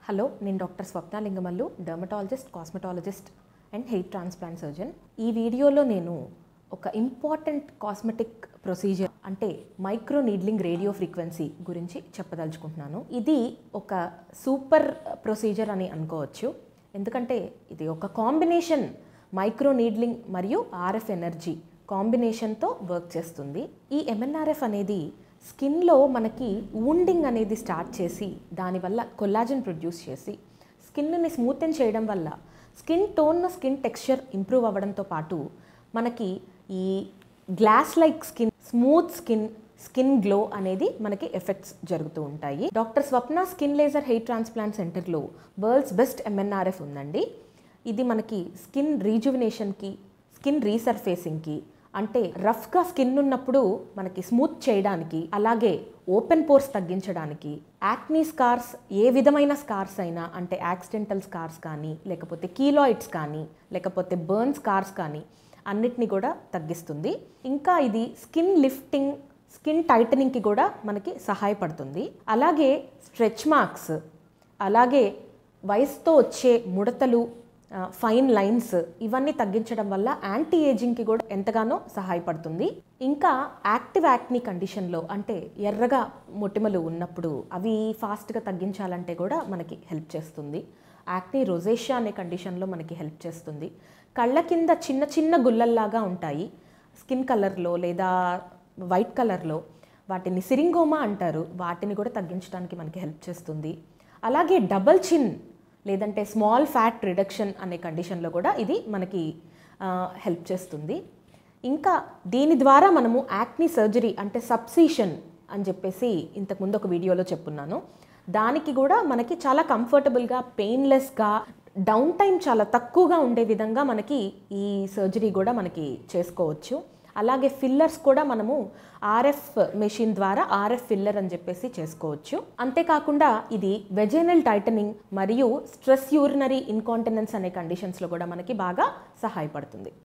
hello నేను doctor Swapna Lingamallu dermatologist cosmetologist and hair transplant surgeon ఈ వీడియోలో నేను ఒక ఇంపార్టెంట్ కాస్మెటిక్ ప్రొసీజర్ అంటే మైక్రో నీడ్లింగ్ రేడియో ఫ్రీక్వెన్సీ గురించి చెప్పదలుచుకుంటున్నాను ఇది ఒక సూపర్ ప్రొసీజర్ అని అనుకోవచ్చు ఎందుకంటే ఇది ఒక కాంబినేషన్ మైక్రో నీడ్లింగ్ మరియు ఆర్ఎఫ్ ఎనర్జీ కాంబినేషన్తో వర్క్ చేస్తుంది ఈ ఎంఎన్ఆర్ఎఫ్ అనేది స్కిన్లో మనకి వూండింగ్ అనేది స్టార్ట్ చేసి దానివల్ల కొల్లాజన్ ప్రొడ్యూస్ చేసి స్కిన్ని స్మూతెన్ చేయడం వల్ల skin tone skin texture improve అవ్వడంతో పాటు మనకి ఈ glass like skin smooth skin skin glow అనేది మనకి ఎఫెక్ట్స్ జరుగుతూ ఉంటాయి doctor Swapna skin laser hair transplant సెంటర్లో వరల్డ్స్ బెస్ట్ ఎంఎన్ఆర్ఎఫ్ ఉందండి ఇది మనకి స్కిన్ రీజువినేషన్కి స్కిన్ రీసర్ఫేసింగ్కి అంటే రఫ్గా స్కిన్ ఉన్నప్పుడు మనకి స్మూత్ చేయడానికి అలాగే ఓపెన్ పోర్స్ తగ్గించడానికి యాక్నీ స్కార్స్ ఏ విధమైన స్కార్స్ అయినా అంటే యాక్సిడెంటల్ స్కార్స్ కానీ లేకపోతే కీలాయిడ్స్ కానీ లేకపోతే బర్న్ స్కార్స్ కానీ అన్నిటిని కూడా తగ్గిస్తుంది ఇంకా ఇది స్కిన్ లిఫ్టింగ్ స్కిన్ టైటనింగ్కి కూడా మనకి సహాయపడుతుంది అలాగే స్ట్రెచ్ మార్క్స్ అలాగే వయసుతో వచ్చే ముడతలు ఆ, ఫైన్ లైన్స్ ఇవన్నీ తగ్గించడం వల్ల యాంటీ ఏజింగ్కి కూడా ఎంతగానో సహాయపడుతుంది ఇంకా యాక్టివ్ యాక్ని కండిషన్లో అంటే ఎర్రగా మొటిమలు ఉన్నప్పుడు అవి ఫాస్ట్గా తగ్గించాలంటే కూడా మనకి హెల్ప్ చేస్తుంది యాక్ని రొజేషియా అనే కండిషన్లో మనకి హెల్ప్ చేస్తుంది కళ్ళ కింద చిన్న చిన్న గుల్లల్లాగా ఉంటాయి స్కిన్ కలర్లో లేదా వైట్ కలర్లో వాటిని సిరింగోమా అంటారు వాటిని కూడా తగ్గించడానికి మనకి హెల్ప్ చేస్తుంది అలాగే డబల్ చిన్ లేదంటే స్మాల్ ఫ్యాట్ రిడక్షన్ అనే కండిషన్లో కూడా ఇది మనకి హెల్ప్ చేస్తుంది ఇంకా దీని ద్వారా మనము యాక్ని సర్జరీ అంటే సబ్సీషన్ అని చెప్పేసి ఇంతకుముందు ఒక వీడియోలో చెప్పున్నాను దానికి కూడా మనకి చాలా కంఫర్టబుల్గా పెయిన్లెస్గా డౌన్ టైం చాలా తక్కువగా ఉండే విధంగా మనకి ఈ సర్జరీ కూడా మనకి చేసుకోవచ్చు అలాగే ఫిల్లర్స్ కూడా మనము ఆర్ఎఫ్ మెషిన్ ద్వారా ఆర్ఎఫ్ ఫిల్లర్ అని చెప్పేసి చేసుకోవచ్చు అంతేకాకుండా ఇది వెజైనల్ టైటనింగ్ మరియు స్ట్రెస్ యూరినరీ ఇన్కాంటినెన్స్ అనే కండిషన్స్లో కూడా మనకి బాగా సహాయపడుతుంది